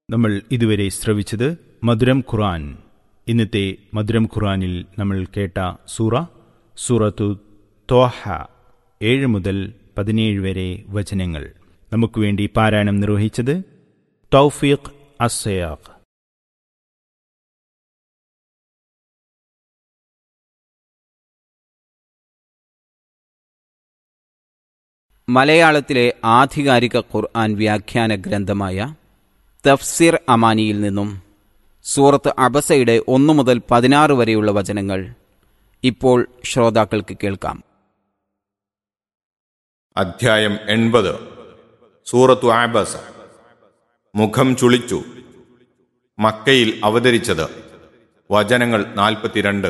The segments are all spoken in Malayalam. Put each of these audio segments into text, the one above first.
നമ്മൾ ഇതുവരെ ശ്രവിച്ചത് മധുരം ഖുറാൻ ഇന്നത്തെ മധുരം ഖുറാനിൽ നമ്മൾ കേട്ട സൂറ സൂറത്തു തോഹ ഏഴ് മുതൽ പതിനേഴ് വരെ വചനങ്ങൾ നമുക്ക് വേണ്ടി പാരായണം നിർവഹിച്ചത് തൗഫീഖ് അസയാഖ് മലയാളത്തിലെ ആധികാരിക ഖുർആൻ വ്യാഖ്യാന ഗ്രന്ഥമായ തഫ്സിർ അമാനിയിൽ നിന്നും സൂറത്ത് അബസയുടെ ഒന്നു മുതൽ പതിനാറ് വരെയുള്ള വചനങ്ങൾ ഇപ്പോൾ ശ്രോതാക്കൾക്ക് കേൾക്കാം അധ്യായം എൺപത് സൂറത്തു ആബസ മുഖം ചുളിച്ചു മക്കയിൽ അവതരിച്ചത് വചനങ്ങൾ നാൽപ്പത്തിരണ്ട്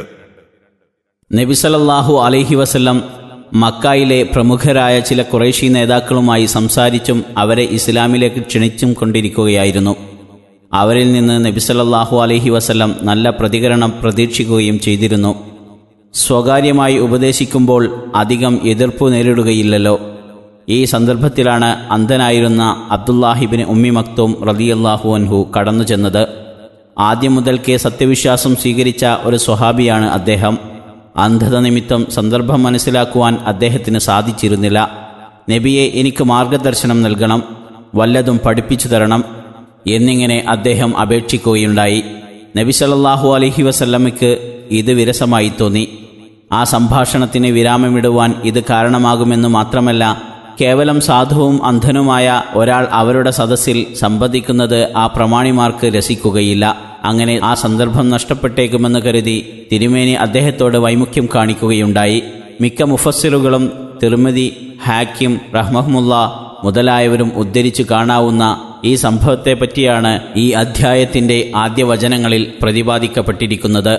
നബിസലല്ലാഹു അലൈഹി വസല്ലം മക്കായിലെ പ്രമുഖരായ ചില കുറേശി നേതാക്കളുമായി സംസാരിച്ചും അവരെ ഇസ്ലാമിലേക്ക് ക്ഷണിച്ചും കൊണ്ടിരിക്കുകയായിരുന്നു അവരിൽ നിന്ന് നബിസലല്ലാഹു അലൈഹി വസല്ലം നല്ല പ്രതികരണം പ്രതീക്ഷിക്കുകയും ചെയ്തിരുന്നു സ്വകാര്യമായി ഉപദേശിക്കുമ്പോൾ അധികം എതിർപ്പു നേരിടുകയില്ലല്ലോ ഈ സന്ദർഭത്തിലാണ് അന്ധനായിരുന്ന അബ്ദുല്ലാഹിബിന് ഉമ്മി മക്തൂം റലിയല്ലാഹു അൻഹു കടന്നു ചെന്നത് ആദ്യം മുതൽക്കേ സത്യവിശ്വാസം സ്വീകരിച്ച ഒരു സ്വഹാബിയാണ് അദ്ദേഹം അന്ധത നിമിത്തം സന്ദർഭം മനസ്സിലാക്കുവാൻ അദ്ദേഹത്തിന് സാധിച്ചിരുന്നില്ല നബിയെ എനിക്ക് മാർഗദർശനം നൽകണം വല്ലതും പഠിപ്പിച്ചു തരണം എന്നിങ്ങനെ അദ്ദേഹം അപേക്ഷിക്കുകയുണ്ടായി നബി സല്ലല്ലാഹു അലൈഹി വസല്ലമയ്ക്ക് ഇത് വിരസമായി തോന്നി ആ സംഭാഷണത്തിന് വിരാമമിടുവാൻ ഇത് കാരണമാകുമെന്ന് മാത്രമല്ല കേവലം സാധുവും അന്ധനുമായ ഒരാൾ അവരുടെ സദസ്സിൽ സംവദിക്കുന്നത് ആ പ്രമാണിമാർക്ക് രസിക്കുകയില്ല അങ്ങനെ ആ സന്ദർഭം നഷ്ടപ്പെട്ടേക്കുമെന്ന് കരുതി തിരുമേനി അദ്ദേഹത്തോട് വൈമുഖ്യം കാണിക്കുകയുണ്ടായി മിക്ക മുഫസ്സിറുകളും തിരുമതി ഹാക്കിം റഹ്മഹ്മുല്ല മുതലായവരും ഉദ്ധരിച്ചു കാണാവുന്ന ഈ സംഭവത്തെപ്പറ്റിയാണ് ഈ അധ്യായത്തിന്റെ ആദ്യ വചനങ്ങളിൽ പ്രതിപാദിക്കപ്പെട്ടിരിക്കുന്നത്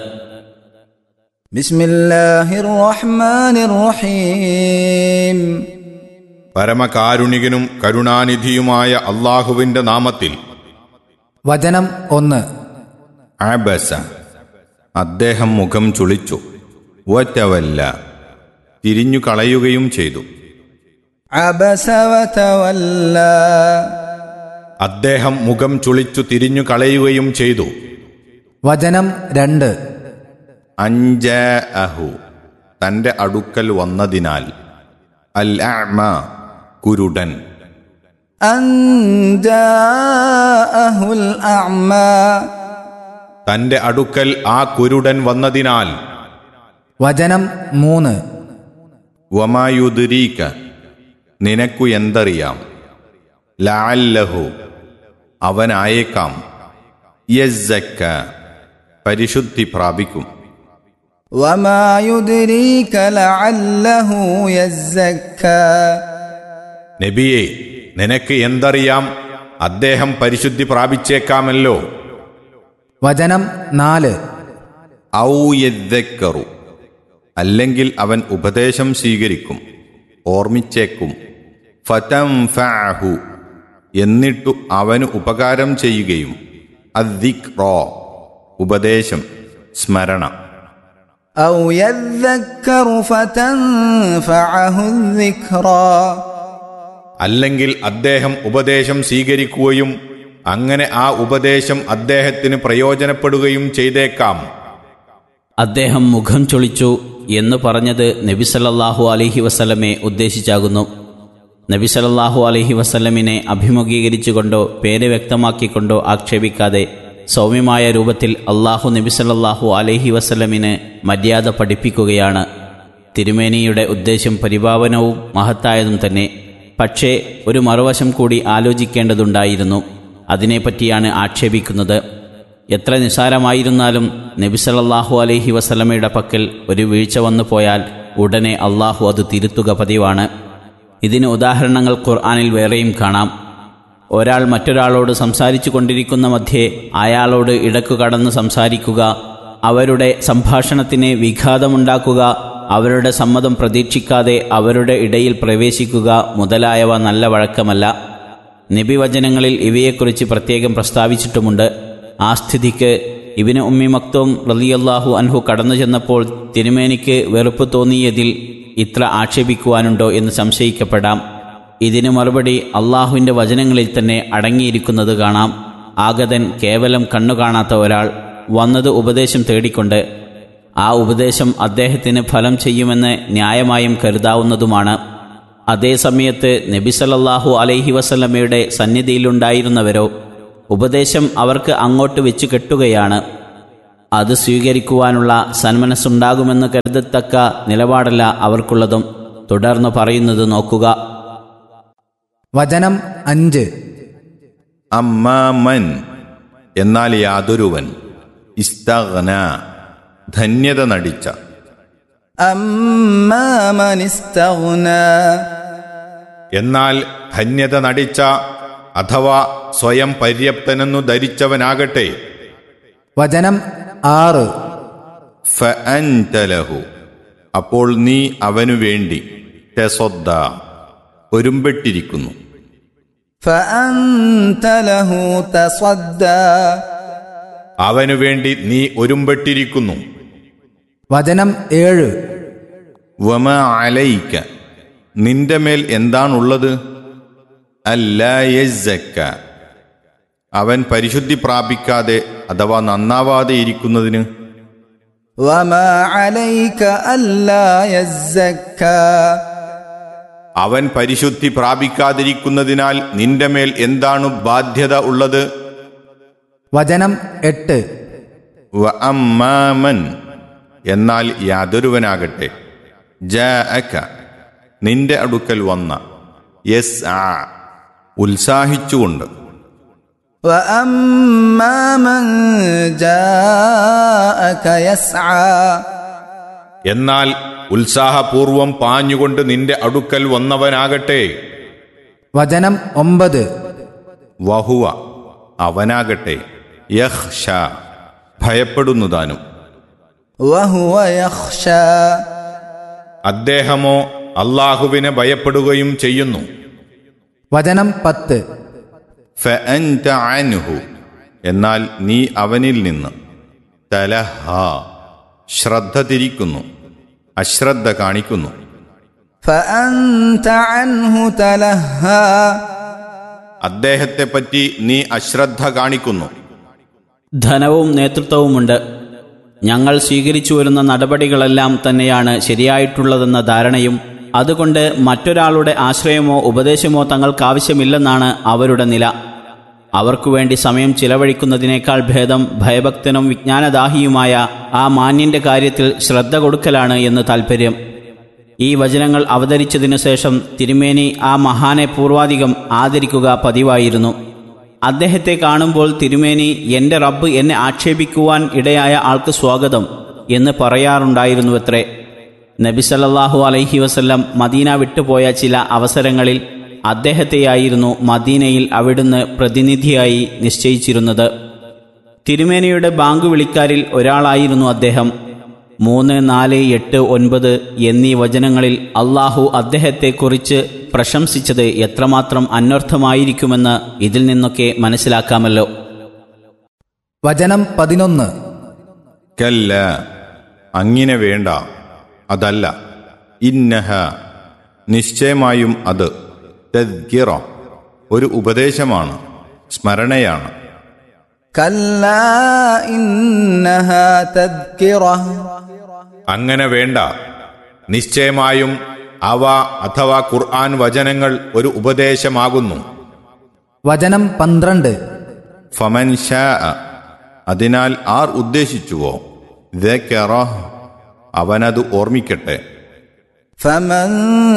بسم الله الرحمن الرحيم പരമകാരുണികനും കരുണാനിധിയുമായ അള്ളാഹുവിന്റെ നാമത്തിൽ വചനം ഒന്ന് ആബസ അദ്ദേഹം മുഖം ചുളിച്ചു ഒറ്റവല്ല തിരിഞ്ഞു കളയുകയും ചെയ്തു عبس وتولى അദ്ദേഹം മുഖം ചുളിച്ചു തിരിഞ്ഞു കളയുകയും ചെയ്തു വചനം രണ്ട് അഞ്ച അഹു തന്റെ അടുക്കൽ വന്നതിനാൽ അൽ അഅ്മ കുരുടൻ أن جاءه الأعمى തന്റെ അടുക്കൽ ആ കുരുടൻ വന്നതിനാൽ വചനം മൂന്ന് വമായുദരീക്ക നിനക്കു എന്തറിയാം ലാല്ലഹു അവനായേക്കാം യസ്സക്ക പരിശുദ്ധി പ്രാപിക്കും وما يدريك لعله يزكى നബിയെ നിനക്ക് എന്തറിയാം അദ്ദേഹം പരിശുദ്ധി പ്രാപിച്ചേക്കാമല്ലോ വചനം നാല് ഔ യദ്ദക്കറു അല്ലെങ്കിൽ അവൻ ഉപദേശം സ്വീകരിക്കും ഓർമ്മിച്ചേക്കും ഫതം ഫാഹു എന്നിട്ടു അവന് ഉപകാരം ചെയ്യുകയും അദ്ദിക്റോ ഉപദേശം സ്മരണ أو يذكر فتنفعه الذكرى അല്ലെങ്കിൽ അദ്ദേഹം ഉപദേശം സ്വീകരിക്കുകയും അങ്ങനെ ആ ഉപദേശം അദ്ദേഹത്തിന് പ്രയോജനപ്പെടുകയും ചെയ്തേക്കാം അദ്ദേഹം മുഖം ചൊളിച്ചു എന്ന് പറഞ്ഞത് നബിസലല്ലാഹു അലൈഹി വസല്ലമെ ഉദ്ദേശിച്ചാകുന്നു നബിസലല്ലാഹു അലൈഹി വസല്ലമിനെ അഭിമുഖീകരിച്ചുകൊണ്ടോ പേര് വ്യക്തമാക്കിക്കൊണ്ടോ ആക്ഷേപിക്കാതെ സൗമ്യമായ രൂപത്തിൽ അള്ളാഹു നബിസലല്ലാഹു അലൈഹി വസല്ലമിന് മര്യാദ പഠിപ്പിക്കുകയാണ് തിരുമേനിയുടെ ഉദ്ദേശം പരിപാവനവും മഹത്തായതും തന്നെ പക്ഷേ ഒരു മറുവശം കൂടി ആലോചിക്കേണ്ടതുണ്ടായിരുന്നു അതിനെപ്പറ്റിയാണ് ആക്ഷേപിക്കുന്നത് എത്ര നിസാരമായിരുന്നാലും നബിസലല്ലാഹു അലൈഹി വസല്ലമയുടെ പക്കൽ ഒരു വീഴ്ച വന്നു പോയാൽ ഉടനെ അള്ളാഹു അത് തിരുത്തുക പതിവാണ് ഇതിന് ഉദാഹരണങ്ങൾ ഖുർആാനിൽ വേറെയും കാണാം ഒരാൾ മറ്റൊരാളോട് സംസാരിച്ചു കൊണ്ടിരിക്കുന്ന മധ്യേ അയാളോട് ഇടക്കു കടന്ന് സംസാരിക്കുക അവരുടെ സംഭാഷണത്തിന് വിഘാതമുണ്ടാക്കുക അവരുടെ സമ്മതം പ്രതീക്ഷിക്കാതെ അവരുടെ ഇടയിൽ പ്രവേശിക്കുക മുതലായവ നല്ല വഴക്കമല്ല നബിവചനങ്ങളിൽ ഇവയെക്കുറിച്ച് പ്രത്യേകം പ്രസ്താവിച്ചിട്ടുമുണ്ട് ആ സ്ഥിതിക്ക് ഇബിന് ഉമ്മി മക്തോം റലിയല്ലാഹു അൻഹു കടന്നു ചെന്നപ്പോൾ തിരുമേനിക്ക് വെറുപ്പ് തോന്നിയതിൽ ഇത്ര ആക്ഷേപിക്കുവാനുണ്ടോ എന്ന് സംശയിക്കപ്പെടാം ഇതിന് മറുപടി അള്ളാഹുവിൻ്റെ വചനങ്ങളിൽ തന്നെ അടങ്ങിയിരിക്കുന്നത് കാണാം ആഗതൻ കേവലം കണ്ണു കാണാത്ത ഒരാൾ വന്നത് ഉപദേശം തേടിക്കൊണ്ട് ആ ഉപദേശം അദ്ദേഹത്തിന് ഫലം ചെയ്യുമെന്ന് ന്യായമായും കരുതാവുന്നതുമാണ് അതേസമയത്ത് നബിസലല്ലാഹു അലൈഹി വസല്ലമയുടെ സന്നിധിയിലുണ്ടായിരുന്നവരോ ഉപദേശം അവർക്ക് അങ്ങോട്ട് വെച്ചു കെട്ടുകയാണ് അത് സ്വീകരിക്കുവാനുള്ള സന്മനസ്സുണ്ടാകുമെന്ന് കരുതത്തക്ക നിലപാടല്ല അവർക്കുള്ളതും തുടർന്ന് പറയുന്നത് നോക്കുക വചനം അഞ്ച് അമ്മാമൻ എന്നാൽ യാതൊരുവൻ ഇസ്തഗ്ന ധന്യത നടിച്ച أما من استغنى എന്നാൽ ധന്യത നടിച്ച അഥവാ സ്വയം പര്യാപ്തനെന്നു ധരിച്ചവനാകട്ടെ വചനം ആറ് ഫഅൻതലഹു അപ്പോൾ നീ അവനു വേണ്ടി തെസൊദ്ദ ഒരുമ്പെട്ടിരിക്കുന്നു فأنت له تصدى അവനു വേണ്ടി നീ ഒരുമ്പെട്ടിരിക്കുന്നു വചനം ഏഴ് വമ അലൈക്ക നിന്റെ മേൽ എന്താണുള്ളത് അല്ലായക്ക അവൻ പരിശുദ്ധി പ്രാപിക്കാതെ അഥവാ നന്നാവാതെ ഇരിക്കുന്നതിന് وما عليك ألا يزكى അവൻ പരിശുദ്ധി പ്രാപിക്കാതിരിക്കുന്നതിനാൽ നിന്റെ മേൽ എന്താണ് ബാധ്യത ഉള്ളത് വചനം എട്ട് വ അമ്മാമൻ എന്നാൽ യാതൊരുവനാകട്ടെ ജഅക നിന്റെ അടുക്കൽ വന്ന യെസ് ആ ഉത്സാഹിച്ചുകൊണ്ട് وأما من جاءك يسعى എന്നാൽ ഉത്സാഹപൂർവം പാഞ്ഞുകൊണ്ട് നിന്റെ അടുക്കൽ വന്നവനാകട്ടെ വചനം ഒമ്പത് വഹുവ അവനാകട്ടെ യഹ്ഷ ഭയപ്പെടുന്നതാനും وهو يخشى അദ്ദേഹമോ അള്ളാഹുവിനെ ഭയപ്പെടുകയും ചെയ്യുന്നു വചനം പത്ത് ഫഅൻത അൻഹു എന്നാൽ നീ അവനിൽ നിന്ന് തലഹ ശ്രദ്ധ തിരിക്കുന്നു അശ്രദ്ധ കാണിക്കുന്നു فأنت عنه تلهى അദ്ദേഹത്തെപ്പറ്റി നീ അശ്രദ്ധ കാണിക്കുന്നു ധനവും നേതൃത്വവുമുണ്ട് ഞങ്ങൾ സ്വീകരിച്ചു വരുന്ന നടപടികളെല്ലാം തന്നെയാണ് ശരിയായിട്ടുള്ളതെന്ന ധാരണയും അതുകൊണ്ട് മറ്റൊരാളുടെ ആശ്രയമോ ഉപദേശമോ തങ്ങൾക്കാവശ്യമില്ലെന്നാണ് അവരുടെ നില അവർക്കു വേണ്ടി സമയം ചിലവഴിക്കുന്നതിനേക്കാൾ ഭേദം ഭയഭക്തനും വിജ്ഞാനദാഹിയുമായ ആ മാന്യന്റെ കാര്യത്തിൽ ശ്രദ്ധ കൊടുക്കലാണ് എന്ന് താൽപ്പര്യം ഈ വചനങ്ങൾ അവതരിച്ചതിനു ശേഷം തിരുമേനി ആ മഹാനെ പൂർവാധികം ആദരിക്കുക പതിവായിരുന്നു അദ്ദേഹത്തെ കാണുമ്പോൾ തിരുമേനി എൻ്റെ റബ്ബ് എന്നെ ആക്ഷേപിക്കുവാൻ ഇടയായ ആൾക്ക് സ്വാഗതം എന്ന് പറയാറുണ്ടായിരുന്നുവത്രേ നബി സല്ലല്ലാഹു അലൈഹി വസല്ലം മദീന വിട്ടുപോയ ചില അവസരങ്ങളിൽ അദ്ദേഹത്തെയായിരുന്നു മദീനയിൽ അവിടുന്ന് പ്രതിനിധിയായി നിശ്ചയിച്ചിരുന്നത് തിരുമേനിയുടെ ബാങ്ക് വിളിക്കാരിൽ ഒരാളായിരുന്നു അദ്ദേഹം മൂന്ന് നാല് എട്ട് ഒൻപത് എന്നീ വചനങ്ങളിൽ അള്ളാഹു അദ്ദേഹത്തെക്കുറിച്ച് പ്രശംസിച്ചത് എത്രമാത്രം അന്വർത്ഥമായിരിക്കുമെന്ന് ഇതിൽ നിന്നൊക്കെ മനസ്സിലാക്കാമല്ലോ വചനം പതിനൊന്ന് കല്ല അങ്ങനെ വേണ്ട അതല്ല ഇന്നഹ നിശ്ചയമായും അത് തദ്കിറ ഒരു ഉപദേശമാണ് സ്മരണയാണ് كلا إنها تذكرة അങ്ങനെ വേണ്ട നിശ്ചയമായും അവ അഥവാ ഖുർആൻ വചനങ്ങൾ ഒരു ഉപദേശമാകുന്നു വചനം പന്ത്രണ്ട് ഫമൻ ഷാ അതിനാൽ ആർ ഉദ്ദേശിച്ചുവോ ദക്കറ അവനത് ഓർമ്മിക്കട്ടെ فمن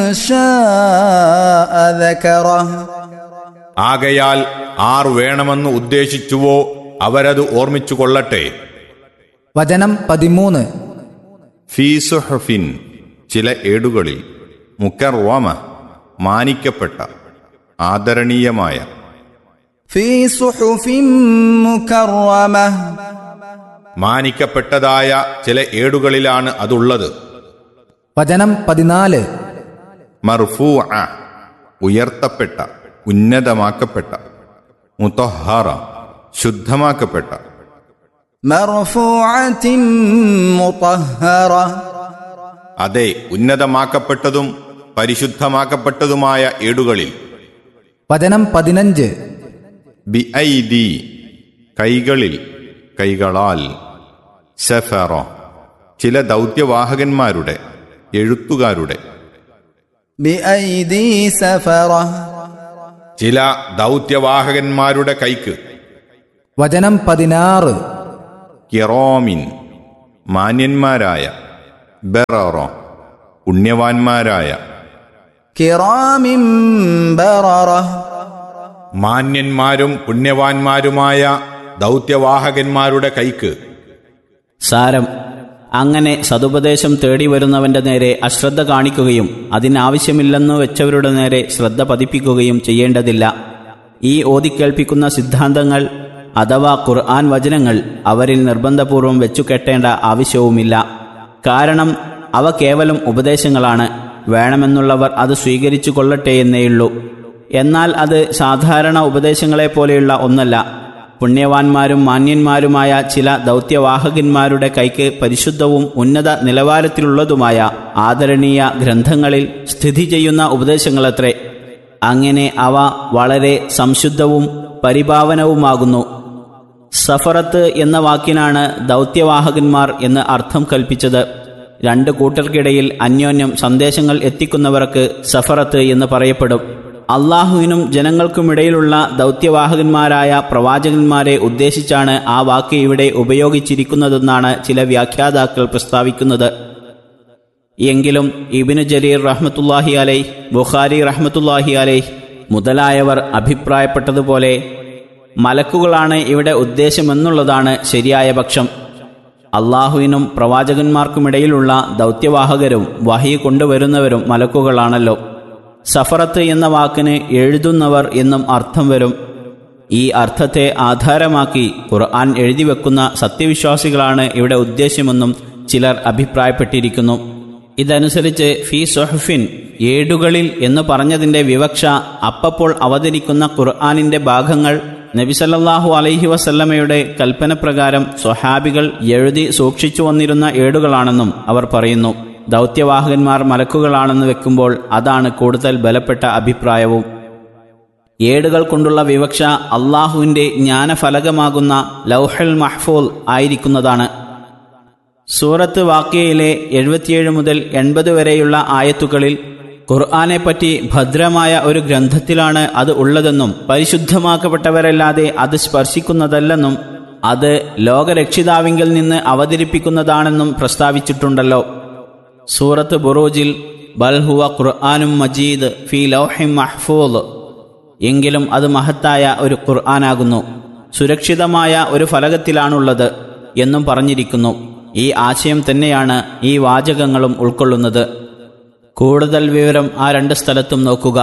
شاء ذكره ആകയാൽ ആർ വേണമെന്ന് ഉദ്ദേശിച്ചുവോ അവരത് ഓർമ്മിച്ചു കൊള്ളട്ടെ വചനം പതിമൂന്ന് ഫീ സുഹഫിൻ ചില ഏടുകളിൽ മുക്കർവമ മാനിക്കപ്പെട്ട ആദരണീയമായ في صحف مكرمة മാനിക്കപ്പെട്ടതായ ചില ഏടുകളിലാണ് അതുള്ളത് വചനം പതിനാല് മർഫൂ ഉയർത്തപ്പെട്ട ഉന്നതമാക്കപ്പെട്ട മുത്തഹറ ശുദ്ധമാക്കപ്പെട്ട مرفوعة مطهرة അതെ ഉന്നതമാക്കപ്പെട്ടതും പരിശുദ്ധമാക്കപ്പെട്ടതുമായ ഏടുകളിൽ വചനം പതിനഞ്ച് ബി ഐ ദി കൈകളിൽ കൈകളാൽ സഫറ ചില ദൗത്യവാഹകന്മാരുടെ എഴുത്തുകാരുടെ بأيدي سفرة ചില ദൗത്യവാഹകന്മാരുടെ കൈക്ക് വചനം പതിനാറ് കിറോമിൻ മാന്യന്മാരായ ബെറോ പുണ്യവാന്മാരായ كرام بررة മാന്യന്മാരും പുണ്യവാന്മാരുമായ ദൗത്യവാഹകന്മാരുടെ കൈക്ക് സാരം അങ്ങനെ സതുപദേശം തേടി വരുന്നവന്റെ നേരെ അശ്രദ്ധ കാണിക്കുകയും അതിനാവശ്യമില്ലെന്നു വെച്ചവരുടെ നേരെ ശ്രദ്ധ പതിപ്പിക്കുകയും ചെയ്യേണ്ടതില്ല ഈ ഓതിക്കേൾപ്പിക്കുന്ന സിദ്ധാന്തങ്ങൾ അഥവാ ഖുർആൻ വചനങ്ങൾ അവരിൽ നിർബന്ധപൂർവം വെച്ചു കെട്ടേണ്ട ആവശ്യവുമില്ല കാരണം അവ കേവലം ഉപദേശങ്ങളാണ് വേണമെന്നുള്ളവർ അത് സ്വീകരിച്ചു കൊള്ളട്ടെയെന്നേയുള്ളൂ എന്നാൽ അത് സാധാരണ ഉപദേശങ്ങളെപ്പോലെയുള്ള ഒന്നല്ല പുണ്യവാന്മാരും മാന്യന്മാരുമായ ചില ദൗത്യവാഹകന്മാരുടെ കൈക്ക് പരിശുദ്ധവും ഉന്നത നിലവാരത്തിലുള്ളതുമായ ആദരണീയ ഗ്രന്ഥങ്ങളിൽ സ്ഥിതി ചെയ്യുന്ന ഉപദേശങ്ങളത്രേ അങ്ങനെ അവ വളരെ സംശുദ്ധവും പരിഭാവനവുമാകുന്നു സഫറത്ത് എന്ന വാക്കിനാണ് ദൗത്യവാഹകന്മാർ എന്ന് അർത്ഥം കൽപ്പിച്ചത് രണ്ട് കൂട്ടർക്കിടയിൽ അന്യോന്യം സന്ദേശങ്ങൾ എത്തിക്കുന്നവർക്ക് സഫറത്ത് എന്ന് പറയപ്പെടും അള്ളാഹുവിനും ജനങ്ങൾക്കുമിടയിലുള്ള ദൗത്യവാഹകന്മാരായ പ്രവാചകന്മാരെ ഉദ്ദേശിച്ചാണ് ആ വാക്ക് ഇവിടെ ഉപയോഗിച്ചിരിക്കുന്നതെന്നാണ് ചില വ്യാഖ്യാതാക്കൾ പ്രസ്താവിക്കുന്നത് എങ്കിലും ഇബിനു ജരീർ റഹ്മത്തുല്ലാഹി അലൈ ബുഖാരി റഹ്മത്തുല്ലാഹി അലൈ മുതലായവർ അഭിപ്രായപ്പെട്ടതുപോലെ മലക്കുകളാണ് ഇവിടെ ഉദ്ദേശമെന്നുള്ളതാണ് ശരിയായ പക്ഷം അള്ളാഹുവിനും പ്രവാചകന്മാർക്കുമിടയിലുള്ള ദൗത്യവാഹകരും വഹി കൊണ്ടുവരുന്നവരും മലക്കുകളാണല്ലോ സഫറത്ത് എന്ന വാക്കിന് എഴുതുന്നവർ എന്നും അർത്ഥം വരും ഈ അർത്ഥത്തെ ആധാരമാക്കി ഖുർആൻ എഴുതിവെക്കുന്ന സത്യവിശ്വാസികളാണ് ഇവിടെ ഉദ്ദേശ്യമെന്നും ചിലർ അഭിപ്രായപ്പെട്ടിരിക്കുന്നു ഇതനുസരിച്ച് ഫി സൊഹഫിൻ ഏടുകളിൽ എന്ന് പറഞ്ഞതിന്റെ വിവക്ഷ അപ്പപ്പോൾ അവതരിക്കുന്ന ഖുർആാനിന്റെ ഭാഗങ്ങൾ നബിസല്ലാഹു അലൈഹി വസല്ലമയുടെ കൽപ്പനപ്രകാരം സ്വഹാബികൾ എഴുതി സൂക്ഷിച്ചു വന്നിരുന്ന ഏടുകളാണെന്നും അവർ പറയുന്നു ദൗത്യവാഹകന്മാർ മലക്കുകളാണെന്ന് വെക്കുമ്പോൾ അതാണ് കൂടുതൽ ബലപ്പെട്ട അഭിപ്രായവും ഏടുകൾ കൊണ്ടുള്ള വിവക്ഷ അള്ളാഹുവിന്റെ ജ്ഞാനഫലകമാകുന്ന ലൗഹൽ മഹ്ഫൂൽ ആയിരിക്കുന്നതാണ് സൂറത്ത് വാക്യയിലെ എഴുപത്തിയേഴ് മുതൽ എൺപത് വരെയുള്ള ആയത്തുകളിൽ ഖുർആാനെപ്പറ്റി ഭദ്രമായ ഒരു ഗ്രന്ഥത്തിലാണ് അത് ഉള്ളതെന്നും പരിശുദ്ധമാക്കപ്പെട്ടവരല്ലാതെ അത് സ്പർശിക്കുന്നതല്ലെന്നും അത് ലോകരക്ഷിതാവിങ്കിൽ നിന്ന് അവതരിപ്പിക്കുന്നതാണെന്നും പ്രസ്താവിച്ചിട്ടുണ്ടല്ലോ സൂറത്ത് ബുറൂജിൽ ബൽഹുവ ഖുർആാനും മജീദ് ഫി ലൗഹിം മഹ്ഫൂദ് എങ്കിലും അത് മഹത്തായ ഒരു ഖുർആനാകുന്നു സുരക്ഷിതമായ ഒരു ഫലകത്തിലാണുള്ളത് എന്നും പറഞ്ഞിരിക്കുന്നു ഈ ആശയം തന്നെയാണ് ഈ വാചകങ്ങളും ഉൾക്കൊള്ളുന്നത് കൂടുതൽ വിവരം ആ രണ്ട് സ്ഥലത്തും നോക്കുക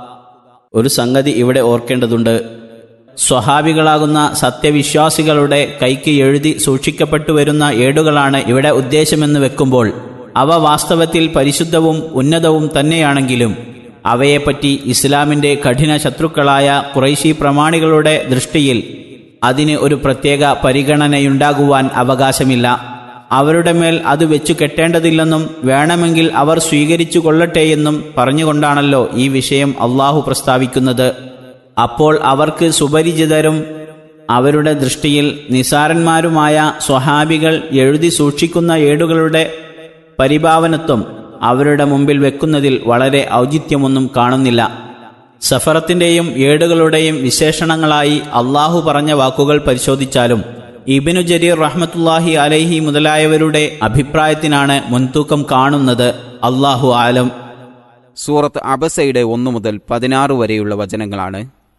ഒരു സംഗതി ഇവിടെ ഓർക്കേണ്ടതുണ്ട് സ്വഹാബികളാകുന്ന സത്യവിശ്വാസികളുടെ കൈക്ക് എഴുതി സൂക്ഷിക്കപ്പെട്ടു വരുന്ന ഏടുകളാണ് ഇവിടെ ഉദ്ദേശമെന്ന് വെക്കുമ്പോൾ അവ വാസ്തവത്തിൽ പരിശുദ്ധവും ഉന്നതവും തന്നെയാണെങ്കിലും അവയെപ്പറ്റി ഇസ്ലാമിന്റെ കഠിന ശത്രുക്കളായ കുറൈശി പ്രമാണികളുടെ ദൃഷ്ടിയിൽ അതിന് ഒരു പ്രത്യേക പരിഗണനയുണ്ടാകുവാൻ അവകാശമില്ല അവരുടെ മേൽ അത് വെച്ചു കെട്ടേണ്ടതില്ലെന്നും വേണമെങ്കിൽ അവർ സ്വീകരിച്ചു കൊള്ളട്ടെയെന്നും പറഞ്ഞുകൊണ്ടാണല്ലോ ഈ വിഷയം അള്ളാഹു പ്രസ്താവിക്കുന്നത് അപ്പോൾ അവർക്ക് സുപരിചിതരും അവരുടെ ദൃഷ്ടിയിൽ നിസാരന്മാരുമായ സ്വഹാബികൾ എഴുതി സൂക്ഷിക്കുന്ന ഏടുകളുടെ പരിഭാവനത്വം അവരുടെ മുമ്പിൽ വെക്കുന്നതിൽ വളരെ ഔചിത്യമൊന്നും കാണുന്നില്ല സഫറത്തിന്റെയും ഏടുകളുടെയും വിശേഷണങ്ങളായി അള്ളാഹു പറഞ്ഞ വാക്കുകൾ പരിശോധിച്ചാലും ഇബിനു ജരീർ റഹ്മത്തുല്ലാഹി അലൈഹി മുതലായവരുടെ അഭിപ്രായത്തിനാണ് മുൻതൂക്കം കാണുന്നത് അള്ളാഹു ആലം സൂറത്ത് അബസയുടെ ഒന്നു മുതൽ പതിനാറ് വരെയുള്ള വചനങ്ങളാണ്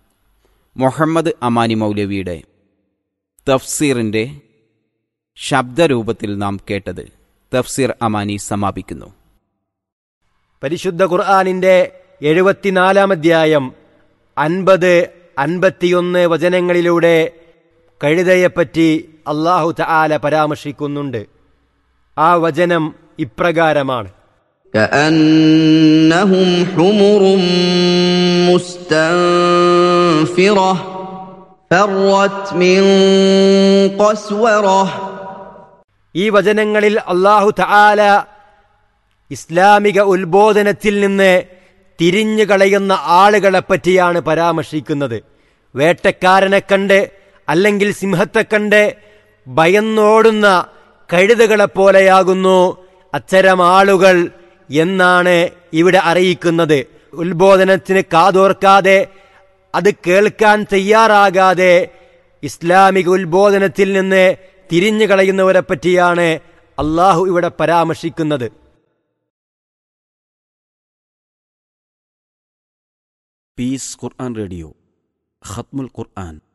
മുഹമ്മദ് അമാനി മൗലവിയുടെ തഫ്സീറിൻ്റെ ശബ്ദരൂപത്തിൽ നാം കേട്ടത് തഫ്സീർ അമാനി സമാപിക്കുന്നു പരിശുദ്ധ ഖുർആാനിന്റെ എഴുപത്തിനാലാം അധ്യായം അൻപത് അൻപത്തിയൊന്ന് വചനങ്ങളിലൂടെ കഴുതയെപ്പറ്റി അള്ളാഹു തആല പരാമർശിക്കുന്നുണ്ട് ആ വചനം ഇപ്രകാരമാണ് كأنهم حمر مستنفرة فرت من قسورة ഈ വചനങ്ങളിൽ അള്ളാഹു തആല ഇസ്ലാമിക ഉത്ബോധനത്തിൽ നിന്ന് തിരിഞ്ഞു കളയുന്ന ആളുകളെ പറ്റിയാണ് പരാമർശിക്കുന്നത് വേട്ടക്കാരനെ കണ്ട് അല്ലെങ്കിൽ സിംഹത്തെ കണ്ട് ഭയന്നോടുന്ന കഴുതകളെപ്പോലെയാകുന്നു അത്തരം ആളുകൾ എന്നാണ് ഇവിടെ അറിയിക്കുന്നത് ഉത്ബോധനത്തിന് കാതോർക്കാതെ അത് കേൾക്കാൻ തയ്യാറാകാതെ ഇസ്ലാമിക ഉത്ബോധനത്തിൽ നിന്ന് തിരിഞ്ഞു കളയുന്നവരെ പറ്റിയാണ് അള്ളാഹു ഇവിടെ പരാമർശിക്കുന്നത് പീസ് ഖുർആൻ റേഡിയോ ഖത്മുൽ ഖുർആൻ